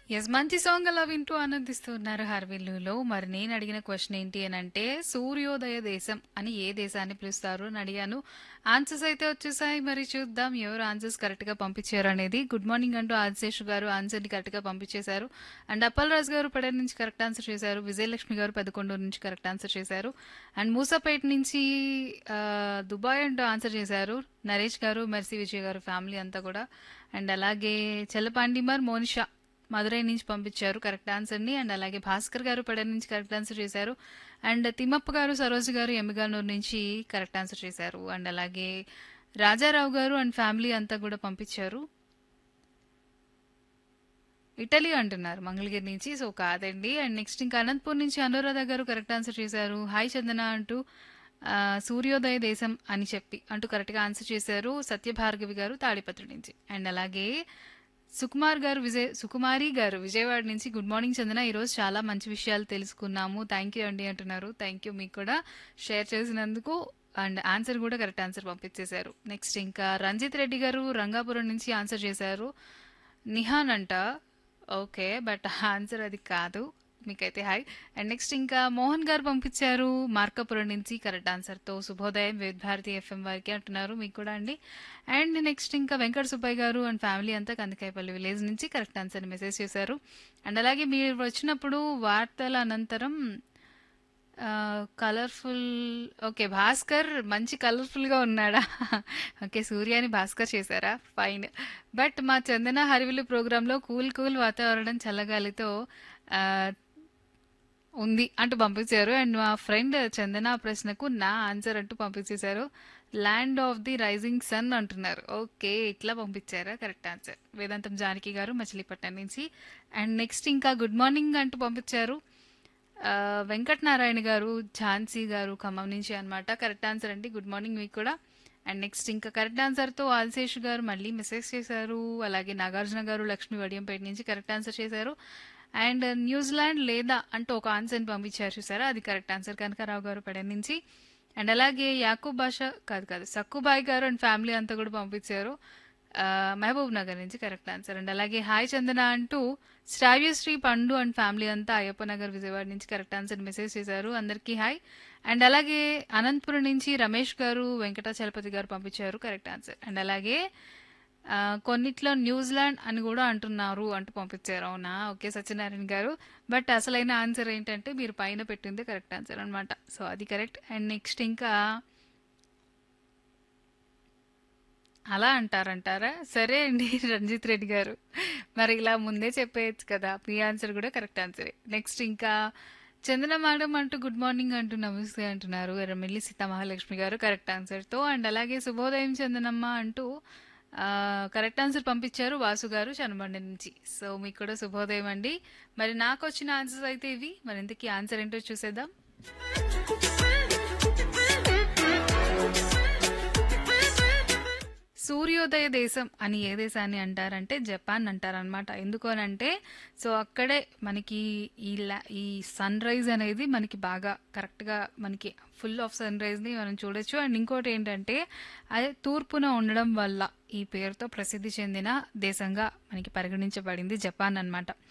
Yes. మంచి song అలా వింటూ ఆనందిస్తున్నారు 'హర్విల్లు'లో. మరి నేను అడిగిన క్వెషన్ ఏంటి అనంటే, సూర్యోదయ దేశం అని ఏ దేశాన్ని పిలుస్తారు అని అడిగాను. ఆన్సర్స్ అయితే వచ్చేసాయి. మరి చూద్దాం ఎవరు ఆన్సర్స్ కరెక్ట్‌గా పంపించారు అనేది. గుడ్ మార్నింగ్ అంటూ ఆదిశేషు గారు ఆన్సర్‌ని కరెక్ట్‌గా పంపించేశారు. అండ్ అప్పలరాజు గారు పెడన్ నుంచి కరెక్ట్ ఆన్సర్ చేశారు. విజయలక్ష్మి గారు పెదకొండూరు నుంచి కరెక్ట్ ఆన్సర్ చేశారు. అండ్ మూసాపేట నుంచి ఆహ్, దుబాయ్ అంటూ ఆన్సర్ చేశారు. నరేష్ గారు, మెర్సీ విజయ్ గారు ఫ్యామిలీ అంతా కూడా. అండ్ అలాగే చెల్లపాండిమర్, మోనిషా మదురై నుంచి పంపించారు కరెక్ట్ ఆన్సర్‌ని. అండ్ అలాగే భాస్కర్ గారు పెడన్ నుంచి కరెక్ట్ ఆన్సర్ చేశారు. అండ్ తిమ్మప్ప గారు, సరోజ గారు ఎమ్మిగనూరు నుంచి కరెక్ట్ ఆన్సర్ చేశారు. అండ్ అలాగే రాజారావు గారు అండ్ ఫ్యామిలీ అంతా కూడా పంపించారు. ఇటలీ అంటున్నారు మంగళగిరి నుంచి. సో కాదండి. అండ్ నెక్స్ట్ ఇంకా అనంతపూర్ నుంచి అనురాధ గారు కరెక్ట్ ఆన్సర్ చేశారు. హాయ్ చందన అంటూ ఆహ్, సూర్యోదయ దేశం అని చెప్పి అంటూ కరెక్ట్‌గా ఆన్సర్ చేశారు. సత్యభార్గవి గారు తాడిపత్రి నుంచి. అండ్ అలాగే సుకుమార్ గారు విజయ్ సుకుమారి గారు విజయవాడ నుంచి గుడ్ మార్నింగ్ చందన. ఈరోజు చాలా మంచి విషయాలు తెలుసుకున్నాము. థ్యాంక్ యూ అండి అంటున్నారు. థ్యాంక్ యూ మీకు కూడా షేర్ చేసినందుకు. అండ్ ఆన్సర్ కూడా కరెక్ట్ ఆన్సర్ పంపించేశారు. నెక్స్ట్ ఇంకా రంజిత్ రెడ్డి గారు రంగాపురం నుంచి ఆన్సర్ చేశారు. నిహాన్ అంట. ఓకే. బట్ ఆన్సర్ అది కాదు. మీకైతే హాయ్. అండ్ నెక్స్ట్ ఇంకా మోహన్ గారు పంపించారు మార్కాపురం నుంచి కరెక్ట్ ఆన్సర్‌తో శుభోదయం వివిధ భారతి ఎఫ్ఎం వారికి అంటున్నారు. మీకు కూడా అండి. అండ్ నెక్స్ట్ ఇంకా వెంకట సుబ్బయ్య గారు అండ్ ఫ్యామిలీ అంతా కందికాయపల్లి విలేజ్ నుంచి కరెక్ట్ ఆన్సర్‌ని మెసేజ్ చేశారు. అండ్ అలాగే మీరు వచ్చినప్పుడు వార్తల అనంతరం ఆహ్, కలర్‌ఫుల్ ఓకే. భాస్కర్ మంచి కలర్‌ఫుల్‌గా ఉన్నాడా? ఓకే. సూర్యాని భాస్కర్ చేశారా? ఫైన్. బట్ మా చందన హరివిల్లు ప్రోగ్రామ్‌లో కూల్ కూల్ వాతావరణం చల్లగాలితో ఆహ్, ఉంది అంటూ పంపించారు. అండ్ మా ఫ్రెండ్ చందన ప్రశ్నకు నా ఆన్సర్ అంటూ పంపించేశారు. Land of the rising sun అంటున్నారు. ఓకే. ఇట్లా పంపించారా? Correct answer. వేదాంతం జానకి గారు మచిలీపట్నం నుంచి. అండ్ నెక్స్ట్ ఇంకా గుడ్ మార్నింగ్ అంటూ పంపించారు. ఆహ్, వెంకటనారాయణ గారు, ఝాన్సీ గారు ఖమ్మం నుంచి అన్నమాట. కరెక్ట్ ఆన్సర్ అండి. గుడ్ మార్నింగ్ మీకు కూడా. అండ్ నెక్స్ట్ ఇంకా కరెక్ట్ ఆన్సర్‌తో ఆదిశేషు గారు మళ్ళీ మెసేజ్ చేశారు. అలాగే నాగార్జున గారు లక్ష్మీ వడియంపేట నుంచి కరెక్ట్ ఆన్సర్ చేశారు. అండ్ న్యూజిలాండ్ లేదా అంటూ ఒక ఆన్సర్‌ని పంపించారు చూసారా? అది కరెక్ట్ ఆన్సర్ కనకారావు గారు పెడన్ నుంచి. అండ్ అలాగే యాకూబ్ బాషా కాదు కాదు సక్కుబాయ్ గారు అండ్ ఫ్యామిలీ అంతా కూడా పంపించారు. ఆహ్, మహబూబ్ నగర్ నుంచి కరెక్ట్ ఆన్సర్. అండ్ అలాగే హాయ్ చందన అంటూ శ్రావ్యశ్రీ పండు అండ్ ఫ్యామిలీ అంతా అయ్యప్ప నగర్ విజయవాడ నుంచి కరెక్ట్ ఆన్సర్ మెసేజ్ చేశారు. అందరికీ హాయ్. అండ్ అలాగే అనంతపురం నుంచి రమేష్ గారు, వెంకటాచలపతి గారు పంపించారు కరెక్ట్ ఆన్సర్. అండ్ అలాగే ఆహ్, కొన్నిట్లో న్యూజిలాండ్ అని కూడా అంటున్నారు అంటూ పంపించారు. అవునా? ఓకే. సత్యనారాయణ గారు. బట్ అసలైన ఆన్సర్ ఏంటంటే మీరు పైన పెట్టిందే కరెక్ట్ ఆన్సర్ అన్నమాట. సో అది కరెక్ట్. అండ్ నెక్స్ట్ ఇంకా అలా అంటారంటారా? సరే అండి రంజిత్ రెడ్డి గారు. మరి ఇలా ముందే చెప్పేయొచ్చు కదా! మీ ఆన్సర్ కూడా కరెక్ట్ ఆన్సరే. నెక్స్ట్ ఇంకా చందన మేడం అంటూ గుడ్ మార్నింగ్ అంటూ నమస్తే అంటున్నారు. ఎర్రమిల్లి సీతామహాలక్ష్మి గారు కరెక్ట్ ఆన్సర్‌తో. అండ్ అలాగే శుభోదయం చందనమ్మ అంటూ ఆహ్, కరెక్ట్ ఆన్సర్ పంపించారు వాసు గారు చనబండ నుంచి. సో మీకు కూడా శుభోదయం అండి. మరి నాకొచ్చిన ఆన్సర్స్ అయితే ఇవి. మరి ఇంతకీ ఆన్సర్ ఏంటో చూసేద్దాం. సూర్యోదయ దేశం అని ఏ దేశాన్ని అంటారంటే జపాన్ అంటారనమాట. ఎందుకు అనంటే సో అక్కడే మనకి ఈ లా ఈ సన్‌రైజ్ అనేది మనకి బాగా కరెక్ట్‌గా మనకి ఫుల్ ఆఫ్ సన్‌రైజ్‌ని మనం చూడొచ్చు. అండ్ ఇంకోటి ఏంటంటే అది తూర్పున ఉండడం వల్ల ఈ పేరుతో ప్రసిద్ధి చెందిన దేశంగా మనకి పరిగణించబడింది జపాన్ అన్నమాట.